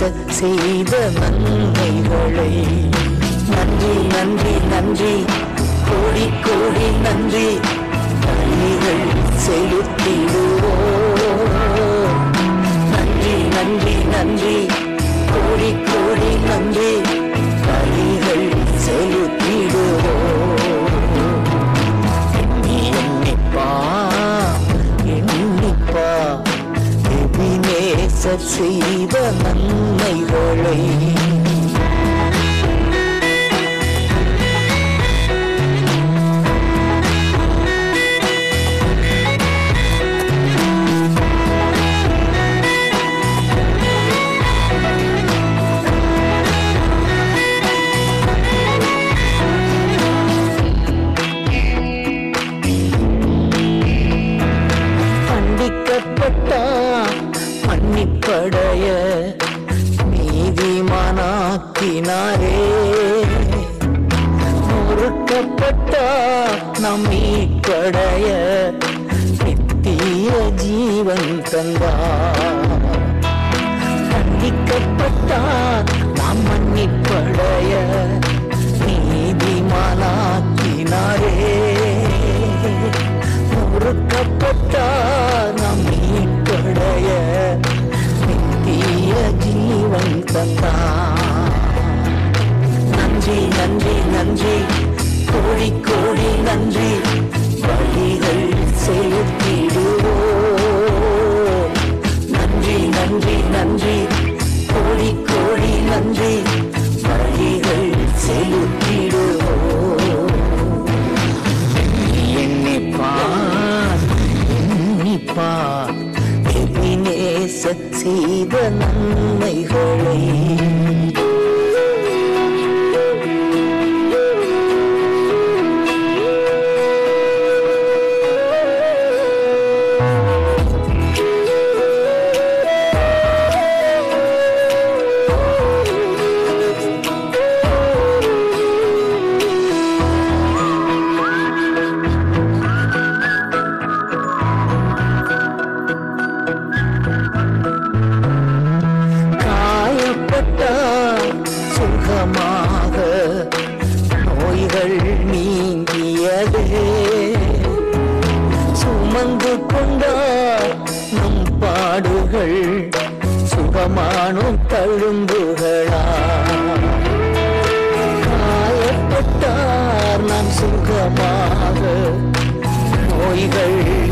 செய்த நன்மைகளை நன்றி நன்றி நன்றி கோடி கோடி நன்றி பலிகள் செலுத்திடுவோம் நன்றி நன்றி நன்றி கோடி கோடி நன்றி பலிகள் செலுத்திடுவோம் எண்ணி எண்ணிப்பா எண்ணிப்பா எபினேசர் செய்த நன்மைகளை கண்டிக்கப்பட்டா மன்னிப்படைய நீதிமானாக்கினாரே நொறுக்கப்பட்டா நம் மீட்படைய நித்திய ஜீவன் தந்தார் மன்னிக்கப்பட்டார் நாம் மன்னிப்படைய நீதிமானாக்கினாரே முறுக்கப்பட்டார் நாம் மீட்படைய நித்திய ஜீவன் தந்தார் நன்றி நன்றி நன்றி கோடி கோடி நன்றி வழிகள் செலுத்திடுவோம் நன்றி நன்றி நன்றி கோடி கோடி நன்றி வழிகள் செலுத்திடுவோம் எண்ணிப்பார் எண்ணிப்பார் எபினேச செய்த நன்மைகளை காயப்பட்டார் சுகமாக நோய்கள் நீங்கியதே சுமந்து கொண்டார் நம் பாடுகள் சுகமானும் தழும்புகளா காயப்பட்டார் நாம் சுகமாக நோய்கள்